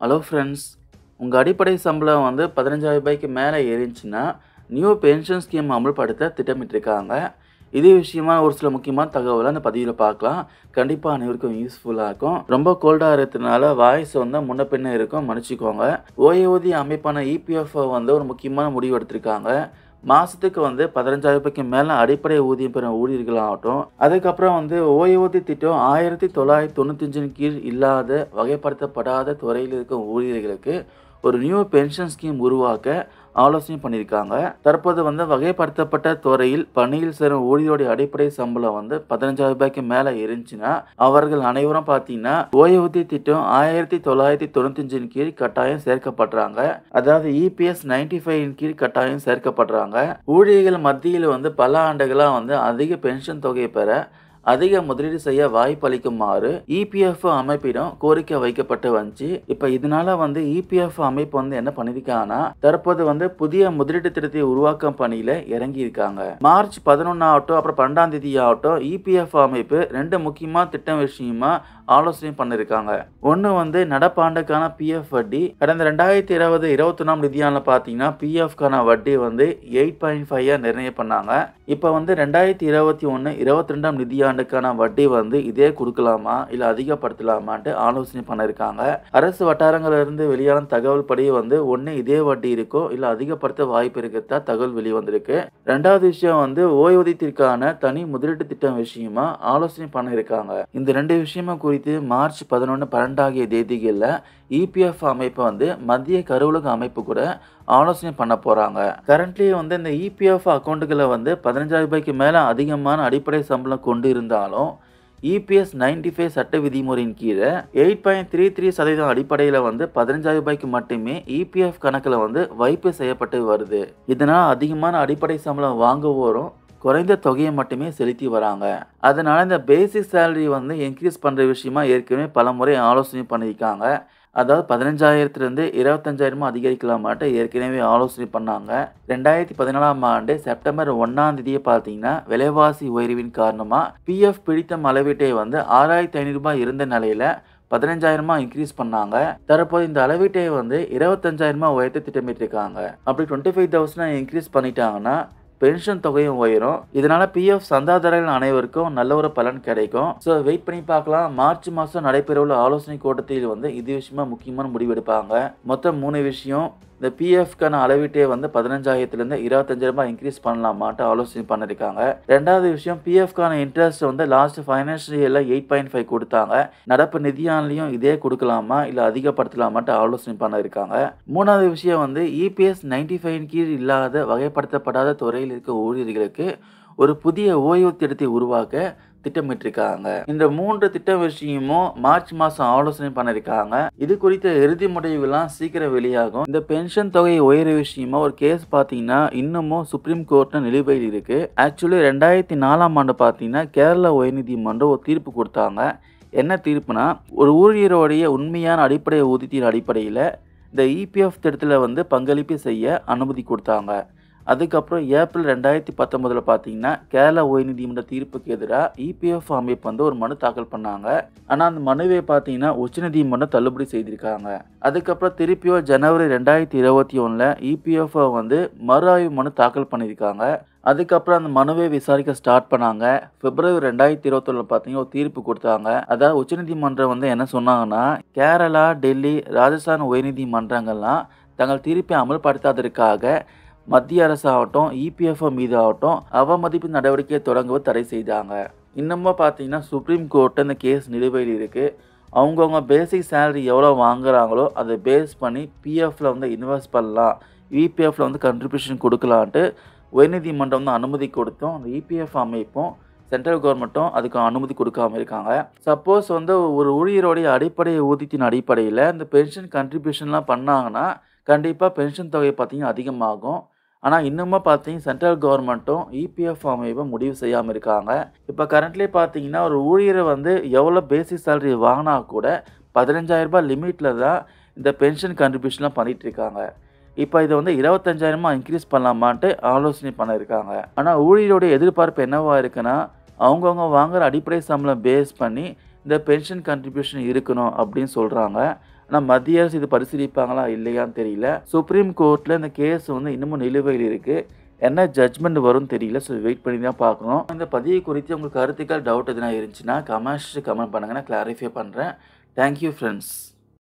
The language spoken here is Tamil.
ஹலோ ஃப்ரெண்ட்ஸ் உங்கள் அடிப்படை சம்பளம் வந்து பதினஞ்சாயிரம் ரூபாய்க்கு மேலே ஏறிச்சுன்னா நியூ பென்ஷன் ஸ்கீம் அமல்படுத்த திட்டமிட்டிருக்காங்க இதே விஷயமா ஒரு சில முக்கியமான தகவலை அந்த பதிவில் பார்க்கலாம் கண்டிப்பாக அனைவருக்கும் யூஸ்ஃபுல்லாக இருக்கும் ரொம்ப கோல்டாக இருக்கிறதுனால வாய்ஸ் வந்து முன்ன பின்ன இருக்கும் மன்னிச்சிக்கோங்க ஓய்வூதிய அமைப்பான இபிஎஃப்ஓ வந்து ஒரு முக்கியமான முடிவு எடுத்திருக்காங்க மாதத்துக்கு வந்து பதினஞ்சாயிரம் ரூபாய்க்கு மேலே அடிப்படை ஊதியம் பெறும் ஊழியர்களாகட்டும் அதுக்கப்புறம் வந்து ஓய்வூதிய திட்டம் ஆயிரத்தி தொள்ளாயிரத்தி தொண்ணூத்தஞ்சின் கீழ் இல்லாத வகைப்படுத்தப்படாத துறையில் இருக்கும் ஊழியர்களுக்கு ஒரு நியூ பென்ஷன் ஸ்கீம் உருவாக்க ஆலோசனை பண்ணியிருக்காங்க தற்போது வந்து வகைப்படுத்தப்பட்ட துறையில் பணியில் சேரும் ஊழியருடைய அடிப்படை சம்பளம் வந்து பதினஞ்சாயிரம் ரூபாய்க்கு மேலே இருந்துச்சுன்னா அவர்கள் அனைவரும் பார்த்தீங்கன்னா ஓய்வூதிய திட்டம் ஆயிரத்தி தொள்ளாயிரத்தி தொண்ணூத்தஞ்சின் கீழ் கட்டாயம் சேர்க்கப்படுறாங்க அதாவது இபிஎஸ் நைன்டி ஃபைவ் கீழ் கட்டாயம் சேர்க்கப்படுறாங்க ஊழியர்கள் மத்தியில் வந்து பல ஆண்டுகளாக வந்து அதிக பென்ஷன் தொகையை பெற அதிக முதலீடு செய்ய வாய்ப்பளிக்குமாறு இபிஎஃப் அமைப்பிடம் கோரிக்கை வைக்கப்பட்டு வந்துச்சு இப்போ இதனால வந்து இபிஎஃப் அமைப்பு வந்து என்ன பண்ணிருக்காங்கன்னா தற்போது வந்து புதிய முதலீட்டு திட்டத்தை உருவாக்கும் பணியில இறங்கி இருக்காங்க மார்ச் பதினொன்று ஆகட்டும் அப்புறம் பன்னெண்டாம் தேதி ஆகட்டும் இபிஎஃப் அமைப்பு ரெண்டு முக்கியமான திட்டம் விஷயமா ஆலோசனை பண்ணிருக்காங்க ஒன்று வந்து நடப்பாண்டுக்கான பிஎஃப் வட்டி கடந்த ரெண்டாயிரத்தி இருபது இருபத்தொன்னாம் நிதியாண்டில் பார்த்தீங்கன்னா பிஎஃப்கான வட்டி வந்து எயிட் பாயிண்ட் ஃபைவ் நிர்ணயம் பண்ணாங்க இப்போ வந்து ரெண்டாயிரத்தி இருபத்தி ஒன்று இருபத்தி ரெண்டாம் நிதியாண்டுக்கான வட்டி வந்து இதே கொடுக்கலாமா இல்லை அதிகப்படுத்தலாமான்ட்டு ஆலோசனை பண்ணியிருக்காங்க அரசு வட்டாரங்கள்ல இருந்து வெளியான தகவல் படி வந்து ஒன்று இதே வட்டி இருக்கும் இல்லை அதிகப்படுத்த வாய்ப்பு இருக்கிறதா தகவல் வெளிவந்திருக்கு ரெண்டாவது விஷயம் வந்து ஓய்வூதியத்திற்கான தனி முதலீட்டு திட்டம் விஷயமா ஆலோசனை பண்ணியிருக்காங்க இந்த ரெண்டு விஷயமா குறித்து மார்ச் பதினொன்று பன்னெண்டு ஆகிய தேதிகளில் இபிஎஃப் அமைப்பு வந்து மத்திய கருவூலக அமைப்பு கூட ஆலோசனை பண்ண போகிறாங்க கரண்ட்லி வந்து இந்த இபிஎஃப் அக்கௌண்ட்டுகளை வந்து பதினஞ்சாயிரம் ரூபாய்க்கு மேலே அதிகமான அடிப்படை சம்பளம் கொண்டு இருந்தாலும் இபிஎஸ் நைன்டி ஃபைவ் சட்ட விதிமுறையின் கீழே எயிட் பாயிண்ட் த்ரீ த்ரீ சதவீதம் அடிப்படையில் வந்து பதினஞ்சாயிரம் ரூபாய்க்கு மட்டுமே இபிஎஃப் கணக்கில் வந்து வைப்பு செய்யப்பட்டு வருது இதனால் அதிகமான அடிப்படை சம்பளம் வாங்குவோரும் குறைந்த தொகையை மட்டுமே செலுத்தி வராங்க அதனால இந்த பேசிக் சேலரி வந்து இன்க்ரீஸ் பண்ணுற விஷயமா ஏற்கனவே பல முறை ஆலோசனை பண்ணியிருக்காங்க அதாவது பதினஞ்சாயிரத்துலேருந்து இருபத்தஞ்சாயிரமா அதிகரிக்கலாமாட்ட ஏற்கனவே ஆலோசனை பண்ணாங்க ரெண்டாயிரத்தி பதினாலாம் ஆண்டு செப்டம்பர் ஒன்றாம் தேதியை பார்த்தீங்கன்னா விலைவாசி உயர்வின் காரணமாக பிஎஃப் பிடித்தம் அளவீட்டை வந்து ஆறாயிரத்தி ஐநூறுரூபா இருந்த நிலையில் பதினஞ்சாயிரமா இன்க்ரீஸ் பண்ணாங்க தற்போது இந்த அளவீட்டை வந்து இருபத்தஞ்சாயிரமா உயர்த்த திட்டமிட்டிருக்காங்க அப்படி டுவெண்ட்டி ஃபைவ் தௌசண்ட் இன்க்ரீஸ் பண்ணிட்டாங்கன்னா பென்ஷன் தொகையும் உயரும் இதனால பிஎஃப் சந்தாதாரர்கள் அனைவருக்கும் நல்ல ஒரு பலன் கிடைக்கும் ஸோ வெயிட் பண்ணி பார்க்கலாம் மார்ச் மாதம் நடைபெறவுள்ள ஆலோசனை கூட்டத்தில் வந்து இது விஷயமா முக்கியமான முடிவு எடுப்பாங்க மொத்தம் மூணு விஷயம் இந்த பிஎஃப்க்கான அளவீட்டே வந்து பதினஞ்சாயிரத்துலேருந்து இருபத்தஞ்சாயிரம் ரூபாய் இன்க்ரீஸ் பண்ணலாமாட்டு ஆலோசனை பண்ணியிருக்காங்க ரெண்டாவது விஷயம் பிஎஃப்க்கான இன்ட்ரெஸ்ட் வந்து லாஸ்ட் ஃபைனான்ஷியல் இயரில் எயிட் பாயிண்ட் ஃபைவ் கொடுத்தாங்க நடப்பு நிதியாண்டிலையும் இதே கொடுக்கலாமா இல்லை அதிகப்படுத்தலாமாட்டு ஆலோசனை பண்ணியிருக்காங்க மூணாவது விஷயம் வந்து இபிஎஸ் நைன்டி ஃபைவ் கீழ் இல்லாத வகைப்படுத்தப்படாத துறையில் இருக்க ஊழியர்களுக்கு ஒரு புதிய ஓய்வு திட்டத்தை உருவாக்க திட்டமிட்டிருக்காங்க இந்த மூன்று திட்ட விஷயமும் மார்ச் மாதம் ஆலோசனை பண்ணியிருக்காங்க இது குறித்த இறுதி முடிவுகள்லாம் சீக்கிரம் வெளியாகும் இந்த பென்ஷன் தொகை உயர விஷயமா ஒரு கேஸ் பார்த்தீங்கன்னா இன்னமும் சுப்ரீம் கோர்ட்ல நிலுவையில் இருக்கு ஆக்சுவலி ரெண்டாயிரத்தி நாலாம் ஆண்டு பார்த்தீங்கன்னா கேரளா உயர்நீதிமன்றம் ஒரு தீர்ப்பு கொடுத்தாங்க என்ன தீர்ப்புனா ஒரு ஊழியருடைய உண்மையான அடிப்படை ஊதியத்தின் அடிப்படையில் இந்த இபிஎஃப் திட்டத்தில் வந்து பங்களிப்பு செய்ய அனுமதி கொடுத்தாங்க அதுக்கப்புறம் ஏப்ரல் ரெண்டாயிரத்தி பத்தொன்பதில் பார்த்தீங்கன்னா கேரளா உயர்நீதிமன்ற தீர்ப்புக்கு எதிராக இபிஎஃப் அமைப்பு வந்து ஒரு மனு தாக்கல் பண்ணாங்க ஆனால் அந்த மனுவை பார்த்தீங்கன்னா உச்சநீதிமன்றம் தள்ளுபடி செய்திருக்காங்க அதுக்கப்புறம் திருப்பியும் ஜனவரி ரெண்டாயிரத்தி இருபத்தி ஒன்றில் இபிஎஃப் வந்து மறு ஆய்வு மனு தாக்கல் பண்ணியிருக்காங்க அதுக்கப்புறம் அந்த மனுவை விசாரிக்க ஸ்டார்ட் பண்ணாங்க பிப்ரவரி ரெண்டாயிரத்தி இருபத்தொன்னு பார்த்தீங்கன்னா ஒரு தீர்ப்பு கொடுத்தாங்க அதாவது உச்சநீதிமன்றம் வந்து என்ன சொன்னாங்கன்னா கேரளா டெல்லி ராஜஸ்தான் உயர்நீதிமன்றங்கள்லாம் தங்கள் தீர்ப்பை அமல்படுத்தாததற்காக மத்திய அரசு ஆகட்டும் இபிஎஃப்ஓ மீது ஆகட்டும் அவமதிப்பு நடவடிக்கையை தொடங்குவது தடை செய்தாங்க இன்னமும் பார்த்தீங்கன்னா சுப்ரீம் கோர்ட்டு இந்த கேஸ் நிலுவையில் இருக்குது அவங்கவுங்க பேசிக் சேலரி எவ்வளோ வாங்குறாங்களோ அதை பேஸ் பண்ணி பிஎஃப்ல வந்து இன்வெஸ்ட் பண்ணலாம் இபிஎஃப்ல வந்து கண்ட்ரிபியூஷன் கொடுக்கலான்ட்டு உயர்நீதிமன்றம் வந்து அனுமதி கொடுத்தும் அந்த இபிஎஃப் அமைப்பும் சென்ட்ரல் கவர்மெண்ட்டும் அதுக்கு அனுமதி கொடுக்காம இருக்காங்க சப்போஸ் வந்து ஒரு ஊழியருடைய அடிப்படை ஊதியத்தின் அடிப்படையில் இந்த பென்ஷன் கண்ட்ரிபியூஷன்லாம் பண்ணாங்கன்னா கண்டிப்பாக பென்ஷன் தொகை பார்த்தீங்கன்னா அதிகமாகும் ஆனால் இன்னமும் பார்த்தீங்கன்னா சென்ட்ரல் கவர்மெண்ட்டும் இபிஎஃப் அமைப்பும் முடிவு செய்யாமல் இருக்காங்க இப்போ கரண்ட்லி பார்த்தீங்கன்னா ஒரு ஊழியரை வந்து எவ்வளோ பேசிக் சேலரி வாங்கினா கூட பதினஞ்சாயிரம் ரூபாய் லிமிட்டில் தான் இந்த பென்ஷன் கண்ட்ரிபியூஷன்லாம் பண்ணிட்டு இருக்காங்க இப்போ இதை வந்து இருபத்தஞ்சாயிரமா இன்க்ரீஸ் பண்ணலாமான்ட்டு ஆலோசனை பண்ணியிருக்காங்க ஆனால் ஊழியருடைய எதிர்பார்ப்பு என்னவா இருக்குன்னா அவங்கவுங்க வாங்குற அடிப்படை சம்பளம் பேஸ் பண்ணி இந்த பென்ஷன் கண்ட்ரிபியூஷன் இருக்கணும் அப்படின்னு சொல்கிறாங்க ஆனால் மத்திய அரசு இது பரிசீலிப்பாங்களா இல்லையான்னு தெரியல சுப்ரீம் கோர்ட்டில் இந்த கேஸ் வந்து இன்னமும் நிலுவையில் இருக்குது என்ன ஜட்ஜ்மெண்ட் வரும்னு தெரியல ஸோ வெயிட் பண்ணி தான் பார்க்கணும் இந்த பதிவு குறித்து உங்களுக்கு கருத்துக்கள் டவுட் எதுனா இருந்துச்சுன்னா கமெண்ட்ஸ் கமெண்ட் பண்ணுங்க நான் கிளாரிஃபை பண்ணுறேன் தேங்க்யூ ஃப்ரெண்ட்ஸ்